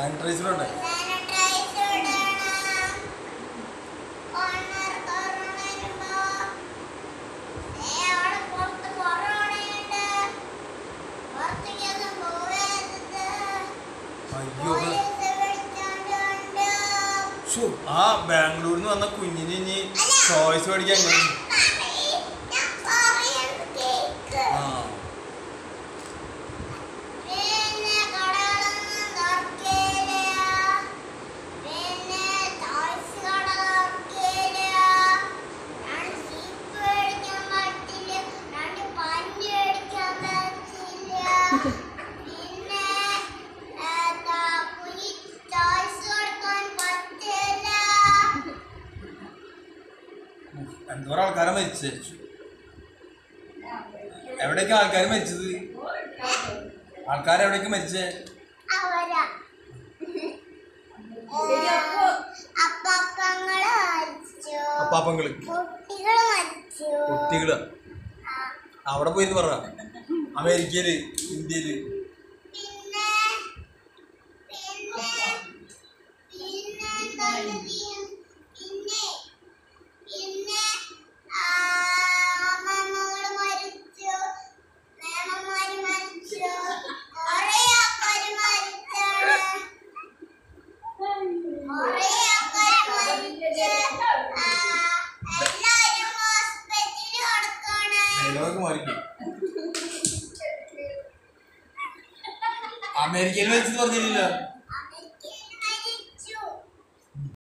സാനിറ്റൈസറുണ്ട് sanitiser ഇടണം. Corner corner വരുമ്പോ. ഏ, അവിടെ പുറത്ത് കൊറോണയുണ്ട്. പുറത്തേക്കൊന്നും പോകരുത്. അയ്യോ പോലീസ് വിളിച്ചോണ്ട് കൊണ്ട് ഷോ ആ ബാംഗ്ലൂരിൽ നിന്ന് വന്ന കുഞ്ഞിന് ഇനി ചോയ്സ് മേടിക്കാൻ എങ്ങനെ പറയ്, ഞാൻ പറയുന്നത് കേക്ക്. ആ പിന്നെ കടകളൊന്നും തുറക്കില്ല. പിന്നെ ടോയ്സ് കട തുറക്കില്ല. രണ്ട് സീപ്പ് മേടിക്കാൻ പറ്റില്ല. രണ്ട് പഞ്ഞി മേടിക്കാൻ പറ്റില്ല. പിന്നെ എന്താ, കുഞ്ഞി ടോയ്സ് കൊടുക്കാൻ പറ്റില്ല. എന്തോരം ആൾക്കാരെ മരിച്ചേ എവിടേക്കാ ആൾക്കാർ മരിച്ചത് ആൾക്കാർ എവിടേക്ക് മരിച്ചേ അവരാ. അപ്പാപ്പങ്ങള് മരിച്ചു. അപ്പാപ്പങ്ങള് കുട്ടികള് മരിച്ചു. കുട്ടികള് ആ. അവിടെ പോയിരുന്നു പറ അമേരിക്കയില് ഇന്ത്യയില് പിന്നെ പിന്നെ പിന്നെ എന്താണ് ചെയ്യും? പിന്നെ പിന്നെ ആ, അമ്മമ്മകള് മരിച്ചു മേമന്മാര് മരിച്ചു കൊറേ ആൾക്കാര് മരിച്ചാണ് കൊറേ ആൾക്കാര് മരിച്ച് ആ, എല്ലാരും ഹോസ്പിറ്റലിൽ കിടക്കാണ് ഡയലോഗ് മാറിക്കും അമേരിക്കയിൽ വെച്ച് പറഞ്ഞില്ലല്ലോ